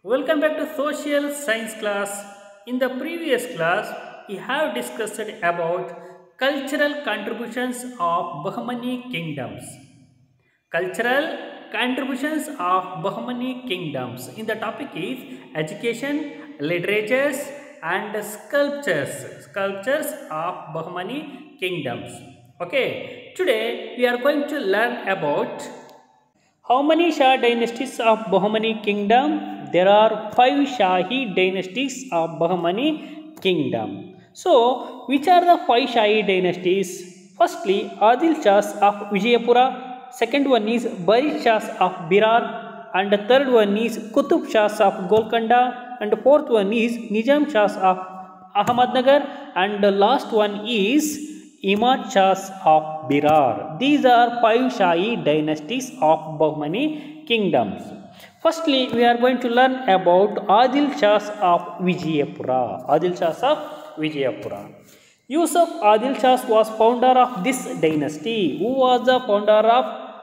Welcome back to social science class. In the previous class, we have discussed about cultural contributions of Bahmani kingdoms. Cultural contributions of Bahmani kingdoms. In the topic is education, literatures, and sculptures. Sculptures of Bahmani kingdoms. Okay, today we are going to learn about how many Shah dynasties of Bahmani kingdom? There are five Shahi dynasties of Bahmani kingdom. So, which are the five Shahi dynasties? Firstly, Adil Shahs of Vijayapura. Second one is Barid Shahs of Birar. And the third one is Qutub Shahs of Golconda. And the fourth one is Nizam Shahs of Ahmadnagar. And the last one is Imad Shahs of Birar. These are five Shahi dynasties of Bahmani kingdoms. Firstly, we are going to learn about Adil Shahs of Vijayapura. Adil Shahs of Vijayapura. Yusuf Adil Shahs was founder of this dynasty. Who was the founder of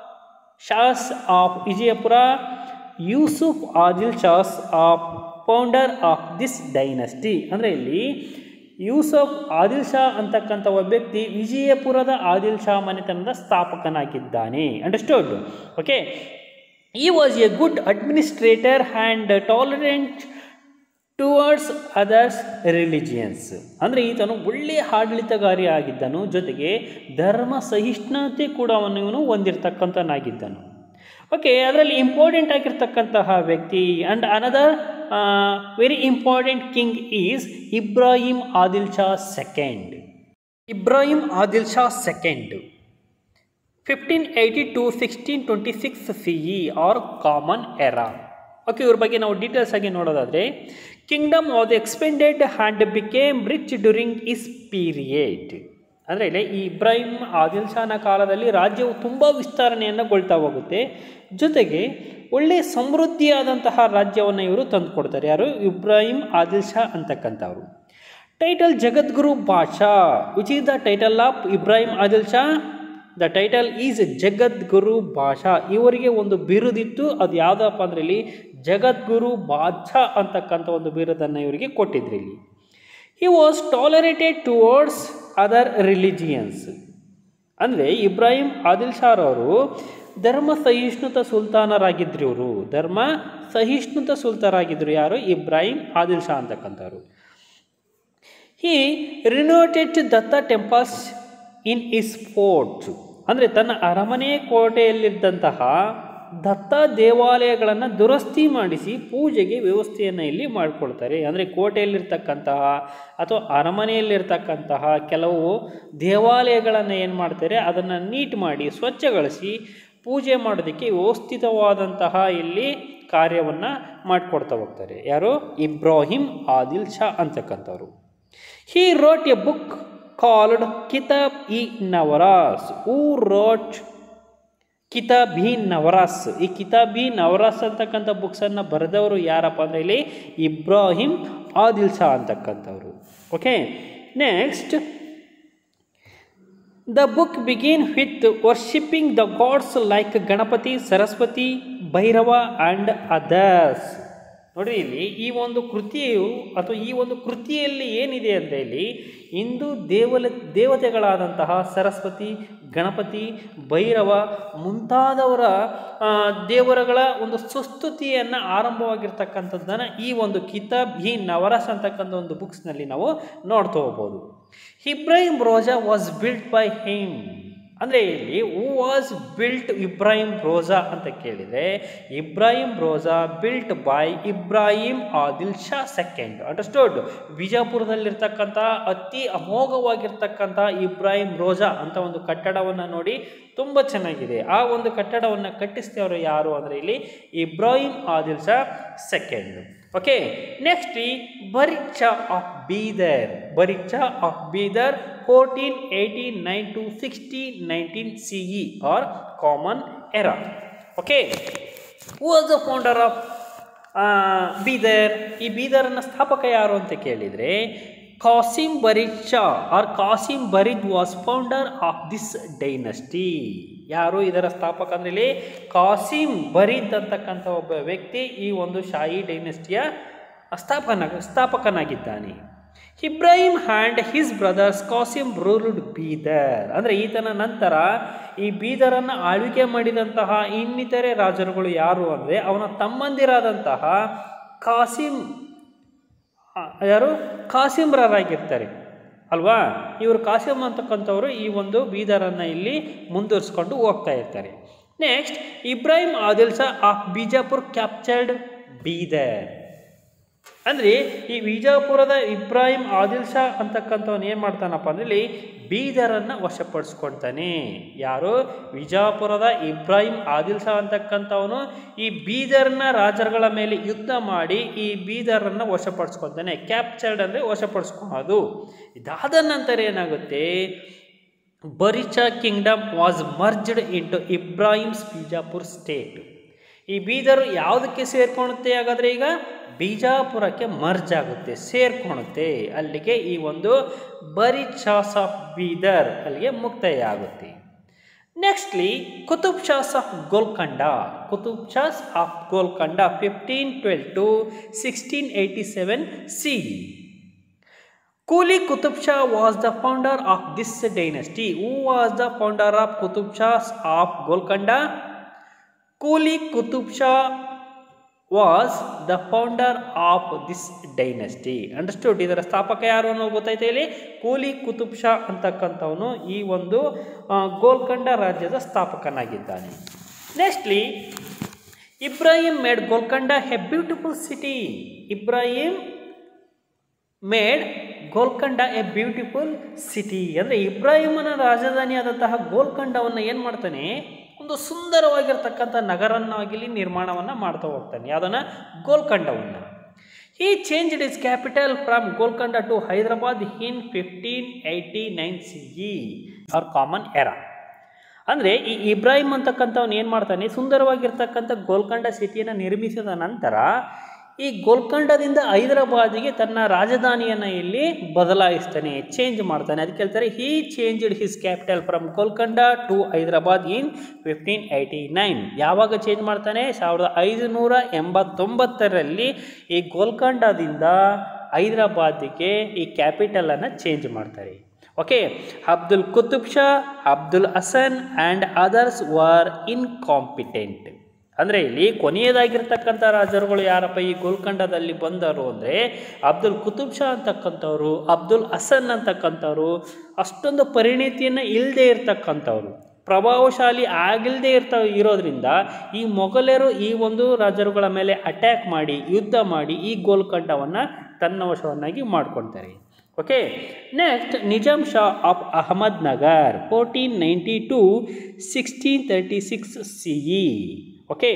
Shahs of Vijayapura? Yusuf Adil Shahs of founder of this dynasty. ಅಂದರೆ ಇಲ್ಲಿ ಯೂಸಫ್ ಆದಿಲ್ ಶಾ ಅಂತಕ್ಕಂಥ ಒಬ್ಬ ವ್ಯಕ್ತಿ ವಿಜಯಪುರದ ಆದಿಲ್ ಶಾ ಮನೆತನದ ಸ್ಥಾಪಕನಾಗಿದ್ದಾನೆ understood okay he was a good administrator and tolerant towards others religions ಅಂದರೆ ಈತನು ಒಳ್ಳೆಯ ಆಡಳಿತಗಾರಿ ಆಗಿದ್ದನು ಜೊತೆಗೆ ಧರ್ಮ ಸಹಿಷ್ಣುತೆ ಕೂಡ ಅವನು ಇವನು ಹೊಂದಿರತಕ್ಕಂಥನಾಗಿದ್ದನು ಓಕೆ ಅದರಲ್ಲಿ ಇಂಪಾರ್ಟೆಂಟ್ ಆಗಿರ್ತಕ್ಕಂತಹ ವ್ಯಕ್ತಿ and another very important king is Ibrahim Adil Shah second Ibrahim Adil Shah second fifteen eighty two sixteen twenty six C E or common era okay ಇವ್ರ ಬಗ್ಗೆ ನಾವು ಡೀಟೇಲ್ಸ್ ಆಗಿ ನೋಡೋದಾದರೆ kingdom was expanded and became rich during his period ಅಂದರೆ ಇಲ್ಲಿ ಈ ಇಬ್ರಾಹಿಂ ಆದಿಲ್ ಶಾನ ಕಾಲದಲ್ಲಿ ರಾಜ್ಯವು ತುಂಬ ವಿಸ್ತರಣೆಯನ್ನುಗೊಳ್ತಾ ಹೋಗುತ್ತೆ ಜೊತೆಗೆ ಒಳ್ಳೆಯ ಸಮೃದ್ಧಿಯಾದಂತಹ ರಾಜ್ಯವನ್ನು ಇವರು ತಂದುಕೊಡ್ತಾರೆ ಯಾರು ಇಬ್ರಾಹಿಂ ಆದಿಲ್ ಶಾ ಅಂತಕ್ಕಂಥವ್ರು title Jagadguru Basha which is the title of Ibrahim Adil Shah the title is Jagadguru Bhasha ಇವರಿಗೆ ಒಂದು ಬಿರುದಿತ್ತು ಅದು ಯಾವುದಪ್ಪ ಅಂದರೆ ಇಲ್ಲಿ ಜಗದ್ಗುರು ಬಾದ್ಶಾ ಅಂತಕ್ಕಂಥ ಒಂದು ಬಿರುದನ್ನು ಇವರಿಗೆ ಕೊಟ್ಟಿದ್ರು ಇಲ್ಲಿ he was tolerated towards other religions ಅಂದರೆ ಇಬ್ರಾಹಿಂ ಆದಿಲ್ ಶಾರವರು ಧರ್ಮ ಸಹಿಷ್ಣುತ ಸುಲ್ತಾನರಾಗಿದ್ರು ಇವರು ಧರ್ಮ ಸಹಿಷ್ಣುತ ಸುಲ್ತಾನರಾಗಿದ್ದರು ಯಾರು ಇಬ್ರಾಹಿಂ ಆದಿಲ್ ಶಾ ಅಂತಕ್ಕಂಥವ್ರು he renovated Datta temples in his fort ಅಂದರೆ ತನ್ನ ಅರಮನೆ ಕೋಟೆಯಲ್ಲಿದ್ದಂತಹ ದತ್ತ ದೇವಾಲಯಗಳನ್ನು ದುರಸ್ತಿ ಮಾಡಿಸಿ ಪೂಜೆಗೆ ವ್ಯವಸ್ಥೆಯನ್ನು ಇಲ್ಲಿ ಮಾಡಿಕೊಡ್ತಾರೆ ಅಂದರೆ ಕೋಟೆಯಲ್ಲಿರ್ತಕ್ಕಂತಹ ಅಥವಾ ಅರಮನೆಯಲ್ಲಿರ್ತಕ್ಕಂತಹ ಕೆಲವು ದೇವಾಲಯಗಳನ್ನು ಏನು ಮಾಡ್ತಾರೆ ಅದನ್ನು ನೀಟ್ ಮಾಡಿ ಸ್ವಚ್ಛಗೊಳಿಸಿ ಪೂಜೆ ಮಾಡೋದಕ್ಕೆ ವ್ಯವಸ್ಥಿತವಾದಂತಹ ಇಲ್ಲಿ ಕಾರ್ಯವನ್ನು ಮಾಡಿಕೊಡ್ತಾ ಹೋಗ್ತಾರೆ ಯಾರು ಇಬ್ರಾಹಿಂ ಆದಿಲ್ ಶಾ ಅಂತಕ್ಕಂಥವ್ರು he wrote a book called Kitab e Navras who wrote Kitab e Navras ಈ ಕಿತಾಬ್ ಇ ನವರಾಸ್ ಅಂತಕ್ಕಂಥ ಬುಕ್ಸನ್ನು ಬರೆದವರು ಯಾರಪ್ಪ ಅಂದರೆ ಇಲ್ಲಿ ಇಬ್ರಾಹಿಂ ಆದಿಲ್ ಶಾ ಅಂತಕ್ಕಂಥವ್ರು okay next the book begin with worshipping the gods like Ganapati Saraswati Bhairava and others ನೋಡಿರಿ ಇಲ್ಲಿ ಈ ಒಂದು ಕೃತಿಯು ಅಥವಾ ಈ ಒಂದು ಕೃತಿಯಲ್ಲಿ ಏನಿದೆ ಅಂದರೆ ಇಲ್ಲಿ ಹಿಂದೂ ದೇವಲ ದೇವತೆಗಳಾದಂತಹ ಸರಸ್ವತಿ ಗಣಪತಿ ಭೈರವ ಮುಂತಾದವರ ದೇವರುಗಳ ಒಂದು ಸುಸ್ತುತಿಯನ್ನು ಆರಂಭವಾಗಿರ್ತಕ್ಕಂಥದ್ದನ್ನು ಈ ಒಂದು ಕಿತಾಬ್ ಈ ನವರಸ್ ಅಂತಕ್ಕಂಥ ಒಂದು ಬುಕ್ಸ್ನಲ್ಲಿ ನಾವು ನೋಡ್ತಾ ಹೋಗ್ಬೋದು Ibrahim Roza was built by him ಅಂದರೆ ಇಲ್ಲಿ who was built Ibrahim Roza ಅಂತ ಕೇಳಿದರೆ Ibrahim Roza built by Ibrahim Adil Shah second understood ಬಿಜಾಪುರದಲ್ಲಿರ್ತಕ್ಕಂಥ ಅತಿ ಅಮೋಘವಾಗಿರ್ತಕ್ಕಂಥ ಇಬ್ರಾಹಿಂ ರೋಜಾ ಅಂತ ಒಂದು ಕಟ್ಟಡವನ್ನು ನೋಡಿ ತುಂಬ ಚೆನ್ನಾಗಿದೆ ಆ ಒಂದು ಕಟ್ಟಡವನ್ನು ಕಟ್ಟಿಸಿದವರು ಯಾರು ಅಂದರೆ ಇಲ್ಲಿ Ibrahim Adil Shah second okay next ಈ Barid Shah of Bidar Barid Shah of Bidar fourteen eighteen nine to sixteen nineteen C E or common era okay who was the founder of Bidar ಈ ಬೀದರನ್ನ ಸ್ಥಾಪಕ ಯಾರು ಅಂತ ಕೇಳಿದರೆ Qasim Barid Shah or Qasim Barid was founder of this dynasty ಯಾರು ಇದರ ಸ್ಥಾಪಕ ಅಂದ್ರೆ ಇಲ್ಲಿ ಕಾಸಿಂ ಬರೀದ್ ಅಂತಕ್ಕಂಥ ಒಬ್ಬ ವ್ಯಕ್ತಿ ಈ ಒಂದು ಶಾಹಿ ಡೈನೆಸ್ಟಿಯ ಸ್ಥಾಪನ ಸ್ಥಾಪಕನಾಗಿದ್ದಾನೆ Ibrahim and his brothers Qasim ruled Bidar ಅಂದರೆ ಈತನ ನಂತರ ಈ ಬೀದರನ್ನು ಆಳ್ವಿಕೆ ಮಾಡಿದಂತಹ ಇನ್ನಿತರೆ ರಾಜರುಗಳು ಯಾರು ಅಂದರೆ ಅವನ ತಮ್ಮಂದಿರಾದಂತಹ ಕಾಸಿಂ ಆ, ಯಾರು ಕಾಸಿಂಬ್ರರಾಗಿರ್ತಾರೆ ಅಲ್ವಾ ಇವರು ಕಾಸಿಂ ಅಂತಕ್ಕಂಥವ್ರು ಈ ಒಂದು ಬೀದರನ್ನು ಇಲ್ಲಿ ಮುಂದುವರಿಸ್ಕೊಂಡು ಹೋಗ್ತಾ ಇರ್ತಾರೆ next Ibrahim Adil Shah of Bijapur captured Bidar ಅಂದರೆ ಈ ವಿಜಾಪುರದ ಇಬ್ರಾಹಿಂ ಆದಿಲ್ ಶಾ ಅಂತಕ್ಕಂಥವನು ಏನು ಮಾಡ್ತಾನಪ್ಪ ಅಂದ್ರೆ ಇಲ್ಲಿ ಬೀದರನ್ನು ವಶಪಡಿಸ್ಕೊಳ್ತಾನೆ ಯಾರು ವಿಜಾಪುರದ ಇಬ್ರಾಹಿಂ ಆದಿಲ್ ಶಾ ಅಂತಕ್ಕಂಥವನು ಈ ಬೀದರ್ನ ರಾಜರುಗಳ ಮೇಲೆ ಯುದ್ಧ ಮಾಡಿ ಈ ಬೀದರನ್ನು ವಶಪಡಿಸ್ಕೊಳ್ತಾನೆ ಕ್ಯಾಪ್ಚರ್ಡ್ ಅಂದರೆ ವಶಪಡಿಸ್ಕೊಳ್ಳೋದು ಇದಾದ ನಂತರ ಏನಾಗುತ್ತೆ Barid Shah kingdom was merged into Ibrahim's Bijapur state ಈ ಬೀದರು ಯಾವುದಕ್ಕೆ ಸೇರ್ಕೊಳುತ್ತೆ ಹಾಗಾದರೆ ಈಗ ಬಿಜಾಪುರಕ್ಕೆ ಮರ್ಜ್ ಆಗುತ್ತೆ ಸೇರ್ಕೊಳುತ್ತೆ ಅಲ್ಲಿಗೆ ಈ ಒಂದು ಬರಿಚಾಸ್ ಆಫ್ ಬೀದರ್ ಅಲ್ಲಿಗೆ ಮುಕ್ತಾಯ ಆಗುತ್ತೆ nextly Qutub Shahs of Golconda Qutub Shahs of Golconda fifteen twelve to sixteen eighty seven C Kuli Qutub Shah was the founder of this dynasty. Who was the founder of Qutub Shahs of Golconda? Kuli Qutub Shah was the founder of this dynasty. Understood? ಇದರ ಸ್ಥಾಪಕ ಯಾರು ಅನ್ನೋ ಗೊತ್ತಾಯ್ತಾ ಇಲ್ಲಿ ಕೂಲಿ ಕುತುಬ್ ಶಾ ಅಂತಕ್ಕಂಥವನು ಈ ಒಂದು ಆ, ಗೋಲ್ಕಂಡ ರಾಜ್ಯದ ಸ್ಥಾಪಕನಾಗಿದ್ದಾನೆ nextly Ibrahim made Golconda a beautiful city Ibrahim made Golconda a beautiful city ಅಂದರೆ ಇಬ್ರಾಹಿಮನ ರಾಜಧಾನಿಯಾದಂತಹ ಗೋಲ್ಕಂಡವನ್ನು ಏನು ಮಾಡ್ತಾನೆ ಒಂದು ಸುಂದರವಾಗಿರ್ತಕ್ಕಂಥ ನಗರನ್ನಾಗಿಲಿ ನಿರ್ಮಾಣವನ್ನು ಮಾಡ್ತಾ ಹೋಗ್ತಾನೆ ಯಾವುದನ್ನು ಗೋಲ್ಕಂಡವನ್ನು ಈ changed his capital from Golconda to Hyderabad in fifteen eighty nine C E or common era ಅಂದರೆ ಈ ಇಬ್ರಾಹಿಂ ಅಂತಕ್ಕಂಥವ್ನು ಏನು ಮಾಡ್ತಾನೆ ಸುಂದರವಾಗಿರ್ತಕ್ಕಂಥ ಗೋಲ್ಕಂಡ ಸಿಟಿಯನ್ನು ನಿರ್ಮಿಸಿದ ನಂತರ ಈ ಗೋಲ್ಕಂಡದಿಂದ ಹೈದರಾಬಾದಿಗೆ ತನ್ನ ರಾಜಧಾನಿಯನ್ನು ಇಲ್ಲಿ ಬದಲಾಯಿಸ್ತಾನೆ ಚೇಂಜ್ ಮಾಡ್ತಾನೆ ಅದಕ್ಕೆ ಹೇಳ್ತಾರೆ he changed his capital from Golconda to Hyderabad in fifteen eighty nine ಯಾವಾಗ ಚೇಂಜ್ ಮಾಡ್ತಾನೆ ಸಾವಿರದ ಐದುನೂರ ಎಂಬತ್ತೊಂಬತ್ತರಲ್ಲಿ ಈ ಗೋಲ್ಕಂಡದಿಂದ ಹೈದರಾಬಾದಿಗೆ ಈ ಕ್ಯಾಪಿಟಲನ್ನು ಚೇಂಜ್ ಮಾಡ್ತಾರೆ okay Abdul Qutub Shah Abdul Hasan and others were incompetent ಅಂದರೆ ಇಲ್ಲಿ ಕೊನೆಯದಾಗಿರ್ತಕ್ಕಂಥ ರಾಜರುಗಳು ಯಾರಪ್ಪ ಈ ಗೋಲ್ಕಂಡದಲ್ಲಿ ಬಂದರು ಅಂದರೆ ಅಬ್ದುಲ್ ಕುತುಬ್ ಶಾ ಅಂತಕ್ಕಂಥವ್ರು ಅಬ್ದುಲ್ ಹಸನ್ ಅಂತಕ್ಕಂಥವ್ರು ಅಷ್ಟೊಂದು ಪರಿಣಿತಿಯನ್ನು ಇಲ್ಲದೆ ಇರ್ತಕ್ಕಂಥವ್ರು ಪ್ರಭಾವಶಾಲಿ ಆಗಿಲ್ಲದೆ ಇರ್ತಾ ಇರೋದ್ರಿಂದ ಈ ಮೊಘಲರು ಈ ಒಂದು ರಾಜರುಗಳ ಮೇಲೆ ಅಟ್ಯಾಕ್ ಮಾಡಿ ಯುದ್ಧ ಮಾಡಿ ಈ ಗೋಲ್ಕಂಡವನ್ನು ತನ್ನ ವಶವನ್ನಾಗಿ ಮಾಡ್ಕೊಳ್ತಾರೆ okay next Nizam Shah of Ahmednagar fourteen ninety to sixteen thirty six C E okay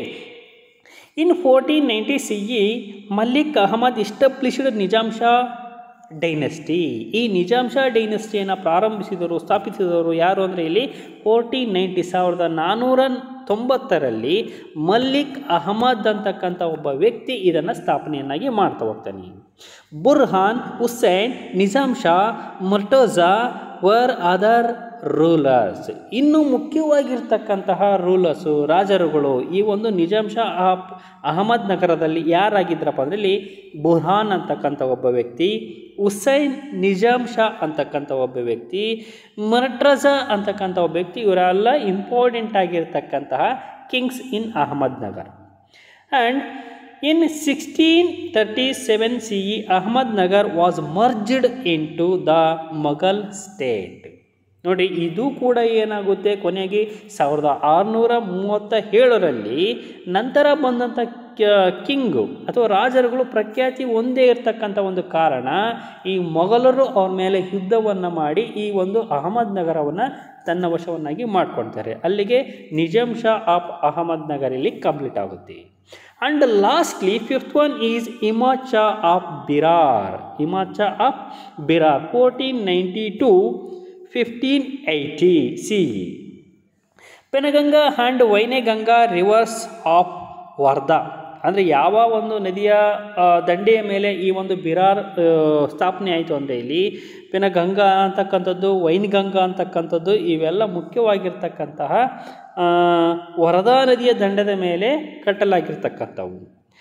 in fourteen ninety C E Malik Ahmad established Nizam Shah dynasty ಈ ನಿಜಾಮ್ ಶಾ ಡೈನೆಸ್ಟಿಯನ್ನು ಪ್ರಾರಂಭಿಸಿದವರು ಸ್ಥಾಪಿಸಿದವರು ಯಾರು ಅಂದರೆ ಇಲ್ಲಿ ಫೋರ್ಟೀನ್ ನೈಂಟಿ ಸಾವಿರದ ನಾನ್ನೂರ ತೊಂಬತ್ತರಲ್ಲಿ ಮಲ್ಲಿಕ್ ಅಹಮದ್ ಅಂತಕ್ಕಂಥ ಒಬ್ಬ ವ್ಯಕ್ತಿ ಇದನ್ನು ಸ್ಥಾಪನೆಯನ್ನಾಗಿ ಮಾಡ್ತಾ ಹೋಗ್ತಾನೆ Burhan Hussain Nizam Shah Murtaza were other rulers ಇನ್ನು ಮುಖ್ಯವಾಗಿರ್ತಕ್ಕಂತಹ ರೂಲರ್ಸು ರಾಜರುಗಳು ಈ ಒಂದು ನಿಜಾಮ್ ಶಾ ಆಫ್ ಅಹಮದ್ ನಗರದಲ್ಲಿ ಯಾರಾಗಿದ್ರಪ್ಪ ಅಂದರೆ ಇಲ್ಲಿ ಬುರ್ಹಾನ್ ಅಂತಕ್ಕಂಥ ಒಬ್ಬ ವ್ಯಕ್ತಿ ಹುಸೈನ್ ನಿಜಾಮ್ ಶಾ ಅಂತಕ್ಕಂಥ ಒಬ್ಬ ವ್ಯಕ್ತಿ ಮರ್ಟ್ರಜಾ ಅಂತಕ್ಕಂಥ ಒಬ್ಬ ವ್ಯಕ್ತಿ ಇವರೆಲ್ಲ ಇಂಪಾರ್ಟೆಂಟ್ ಆಗಿರ್ತಕ್ಕಂತಹ kings in Ahmednagar and in sixteen thirty seven C E Ahmednagar was merged into the Mughal state ನೋಡಿ ಇದು ಕೂಡ ಏನಾಗುತ್ತೆ ಕೊನೆಗೆ ಸಾವಿರದ ಆರುನೂರ ಮೂವತ್ತ ಏಳರಲ್ಲಿ ನಂತರ ಬಂದಂಥ ಕಿಂಗು ಅಥವಾ ರಾಜರುಗಳು ಪ್ರಖ್ಯಾತಿ ಒಂದೇ ಇರತಕ್ಕಂಥ ಒಂದು ಕಾರಣ ಈ ಮೊಘಲರು ಅವ್ರ ಮೇಲೆ ಯುದ್ಧವನ್ನು ಮಾಡಿ ಈ ಒಂದು ಅಹಮದ್ ನಗರವನ್ನು ತನ್ನ ವಶವನ್ನಾಗಿ ಮಾಡ್ಕೊಳ್ತಾರೆ ಅಲ್ಲಿಗೆ ನಿಜಾಮ್ ಶಾ ಆಫ್ ಅಹಮದ್ ನಗರ್ ಇಲ್ಲಿ ಕಂಪ್ಲೀಟ್ ಆಗುತ್ತೆ and lastly fifth one is Imad Shah of Berar Imad Shah of Berar fourteen ninety to fifteen eighty C Penganga and Wainganga rivers of Wardha ಅಂದರೆ ಯಾವ ಒಂದು ನದಿಯ ಆ, ದಂಡೆಯ ಮೇಲೆ ಈ ಒಂದು ಬಿರಾರ್ ಆ, ಸ್ಥಾಪನೆ ಆಯಿತು ಅಂದರೆ ಇಲ್ಲಿ ಪಿನಗಂಗಾ ಅಂತಕ್ಕಂಥದ್ದು ವೈನ್ಗಂಗಾ ಅಂತಕ್ಕಂಥದ್ದು ಇವೆಲ್ಲ ಮುಖ್ಯವಾಗಿರ್ತಕ್ಕಂತಹ ಆ, ವರದಾ ನದಿಯ ದಂಡದ ಮೇಲೆ ಕಟ್ಟಲಾಗಿರ್ತಕ್ಕಂಥವು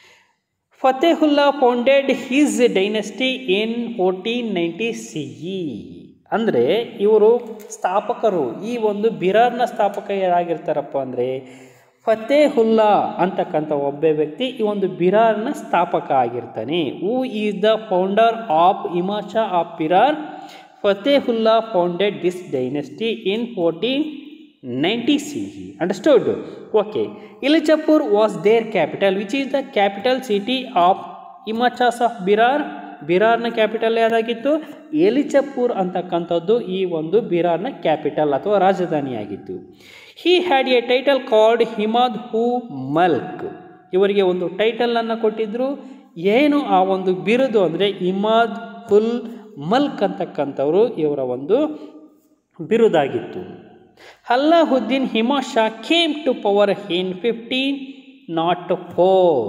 Fatehullah founded his dynasty in fourteen ninety C E ಅಂದರೆ ಇವರು ಸ್ಥಾಪಕರು ಈ ಒಂದು ಬಿರಾರ್ನ ಸ್ಥಾಪಕ ಯಾರಾಗಿರ್ತಾರಪ್ಪ ಅಂದರೆ ಫತೇಹುಲ್ಲಾ ಅಂತಕ್ಕಂಥ ಒಬ್ಬ ವ್ಯಕ್ತಿ ಈ ಒಂದು ಬಿರಾರ್ನ ಸ್ಥಾಪಕ ಆಗಿರ್ತಾನೆ who is the founder of Imad Shah of Berar Fatehullah founded this dynasty in fourteen ninety C E understood okay Ellichpur was their capital which is the capital city of Imad Shahs of Berar ಬಿರಾರ್ನ ಕ್ಯಾಪಿಟಲ್ ಯಾವುದಾಗಿತ್ತು ಎಲಿಚಪುರ್ ಅಂತಕ್ಕಂಥದ್ದು ಈ ಒಂದು ಬಿರಾರ್ನ ಕ್ಯಾಪಿಟಲ್ ಅಥವಾ ರಾಜಧಾನಿಯಾಗಿತ್ತು he had a title called Imad ul Mulk ಇವರಿಗೆ ಒಂದು ಟೈಟಲನ್ನು ಕೊಟ್ಟಿದ್ದರು ಏನು ಆ ಒಂದು ಬಿರುದು ಅಂದರೆ ಇಮಾದ್ ಹುಲ್ ಮಲ್ಕ್ ಅಂತಕ್ಕಂಥವರು ಇವರ ಒಂದು ಬಿರುದಾಗಿತ್ತು Alauddin Imad Shah came to power in fifteen nought four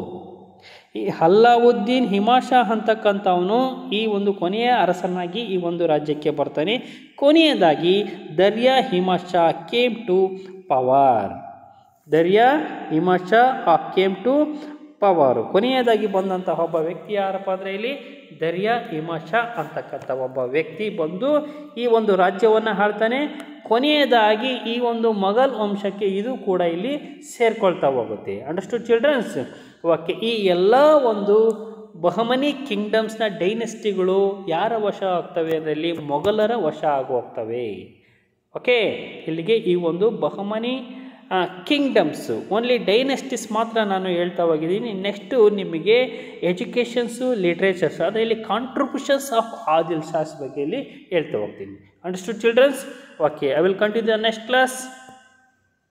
ಈ ಅಲ್ಲಾವುದ್ದೀನ್ ಹಿಮಾಶಾ ಅಂತಕ್ಕಂಥವನು ಈ ಒಂದು ಕೊನೆಯ ಅರಸನಾಗಿ ಈ ಒಂದು ರಾಜ್ಯಕ್ಕೆ ಬರ್ತಾನೆ ಕೊನೆಯದಾಗಿ Darya Imad Shah came to power Darya Imad Shah ಆ ಕೇಮ್ ಟು ಪವರ್ ಕೊನೆಯದಾಗಿ ಬಂದಂತಹ ಒಬ್ಬ ವ್ಯಕ್ತಿ ಯಾರಪ್ಪ ಅಂದರೆ ಇಲ್ಲಿ ದರ್ಯಾ ಹಿಮಾಶಾ ಅಂತಕ್ಕಂಥ ಒಬ್ಬ ವ್ಯಕ್ತಿ ಬಂದು ಈ ಒಂದು ರಾಜ್ಯವನ್ನು ಆಳ್ತಾನೆ ಕೊನೆಯದಾಗಿ ಈ ಒಂದು ಮೊಘಲ್ ವಂಶಕ್ಕೆ ಇದು ಕೂಡ ಇಲ್ಲಿ ಸೇರ್ಕೊಳ್ತಾ ಹೋಗುತ್ತೆ ಅಂಡರ್ಸ್ಟುಡ್ ಚಿಲ್ಡ್ರನ್ಸ್ ಓಕೆ ಈ ಎಲ್ಲ ಒಂದು ಬಹಮನಿ ಕಿಂಗ್ಡಮ್ಸ್ನ ಡೈನೆಸ್ಟಿಗಳು ಯಾರ ವಶ ಆಗ್ತವೆ ಅದರಲ್ಲಿ ಮೊಘಲರ ವಶ ಆಗಿ ಹೋಗ್ತವೆ ಓಕೆ ಇಲ್ಲಿಗೆ ಈ ಒಂದು ಬಹಮನಿ ಕಿಂಗ್ಡಮ್ಸು ಓನ್ಲಿ ಡೈನೆಸ್ಟಿಸ್ ಮಾತ್ರ ನಾನು ಹೇಳ್ತಾ ಹೋಗಿದ್ದೀನಿ ನೆಕ್ಸ್ಟು ನಿಮಗೆ ಎಜುಕೇಷನ್ಸು ಲಿಟ್ರೇಚರ್ಸ್ ಅಂದರೆ ಇಲ್ಲಿ ಕಾಂಟ್ರಿಬ್ಯೂಷನ್ಸ್ ಆಫ್ ಆದಿಲ್ ಶಾಸ್ ಬಗ್ಗೆ ಇಲ್ಲಿ ಹೇಳ್ತಾ ಹೋಗ್ತೀನಿ understood childrens okay I will continue the next class